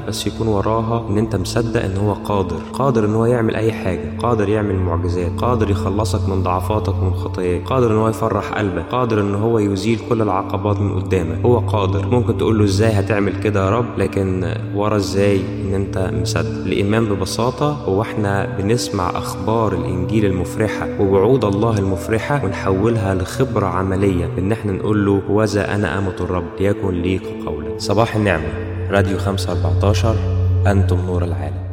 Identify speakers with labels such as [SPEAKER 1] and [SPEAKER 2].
[SPEAKER 1] بس يكون وراها ان انت مصدق ان هو قادر قادر ان هو يعمل اي حاجه قادر يعمل معجزات قادر يخلصك من ضعفاتك ومن خطاياك قادر ان هو يفرح قلبك قادر ان هو يزيل كل العقبات من قدامك هو قادر ممكن تقول له ازاي هتعمل كده يا رب لكن ورا ازاي ان انت مصدق الايمان ببساطه هو احنا بنسمع اخبار الانجيل المفرحه ووعود الله المفرحه ونحولها لخبره عمليه ان احنا نقول له وذا انا امه الرب ليكن ليك قولا صباح النعمه راديو 514 انتم نور العالم